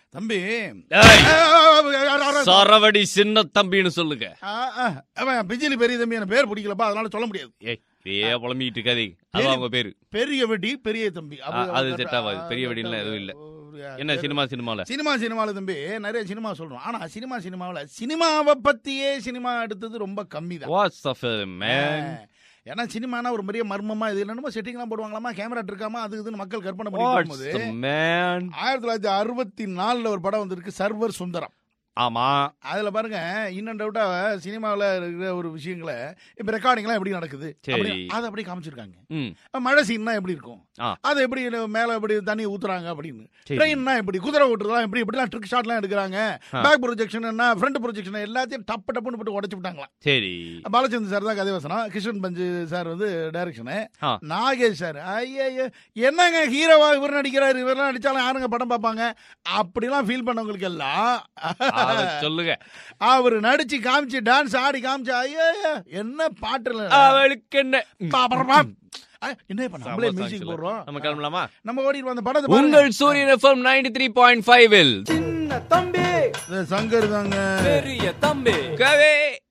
தம்பி ஏய், ஆ, சரவடி சின்ன தம்பின்னு சொல்லுங்க ஆ, ஆ, அவன் பிஜிலி பெரிய தம்பி எனக்கு பேர் பிடிக்கலப்பா அதனால சொல்ல முடியாது ஏய் ஏ புலம்பிட்டு இருக்காதே அது அவங்க பேரு பெரிய வெடி பெரிய தம்பி ஆ, அது set ஆகாது. பெரிய வெடிலாம் எதுவும் இல்ல. என்ன சினிமா சினிமால சினிமா சினிமாவில் தம்பி நிறைய சினிமா சொல்றோம் ஆனா சினிமா சினிமாவில் சினிமாவை பத்தியே சினிமா எடுத்தது ரொம்ப கம்மி தான் வாட்ஸ் ஆஃப் மேன் ஏன்னா சினிமானா ஒரு பெரிய மர்மமா இது என்னமோ செட்டிங்லாம் போடுவாங்களாமா கேமரா இருக்காமா அது இதுன்னு மக்கள் கற்பனை பண்ணி வாட்ஸ் போகும்போது மேன் ஆயிரத்தி தொள்ளாயிரத்தி அறுபத்தி நாலுல ஒரு படம் வந்திருக்கு சர்வர் சுந்தரம் ஆமா அதுல பாருங்க இன்னும் டவுட்டா சினிமாவில் இருக்கிற ஒரு விஷயங்களை இப்ப ரெக்கார்டிங்லாம் எப்படி நடக்குது சரி. அப்படி- அதை அப்படி காமிச்சிருக்காங்க ம் மழை சீன்னா எப்படி இருக்கும் ஆ. அது எப்படி மேல எப்படி தண்ணி ஊத்துறாங்க அப்படின்னு சரி. ட்ரெயின்னா எப்படி குதிரை ஓட்டுறதுலாம் எப்படி இப்படிலாம் ட்ரிக் ஷாட்லாம் எடுக்கிறாங்க ஆ. பேக் ப்ரொஜெக்ஷன் என்ன ஃப்ரண்ட் ப்ரொஜெக்ஷன் எல்லாத்தையும் டப்பு டப்புன்னு போட்டு உடச்சு விட்டாங்களாம் சரி பாலச்சந்திர சார் தான் கதை வசனம் கிருஷ்ணன் பஞ்சு சார் வந்து டைரக்ஷனு ஆ. நாகேஷ் சார் ஐயோ என்னங்க ஹீரோவா இவர் நடிக்கிறாரு இவரெல்லாம் நடிச்சாலும் யாருங்க படம் பார்ப்பாங்க அப்படிலாம் ஃபீல் பண்ணவங்களுக்கு எல்லாம் அத சொல்லுங்க அவர் நடிச்சு காமிச்சு டான்ஸ் ஆடி காமிச்சு ஐயோ என்ன பாட்டுல அவளுக்கு என்ன ம். பாப்பரமா. ஐ, என்ன இப்ப நம்மளே சம மியூசிக் songs போடுறோம் நம்ம கிளம்பலாமா நம்ம ஓடிட்டு வந்த படத்தை பாருங்க. உங்கள் Suryan FM ninety three point five சின்ன தம்பி இது சங்கர் தாங்க பெரிய தம்பி கவே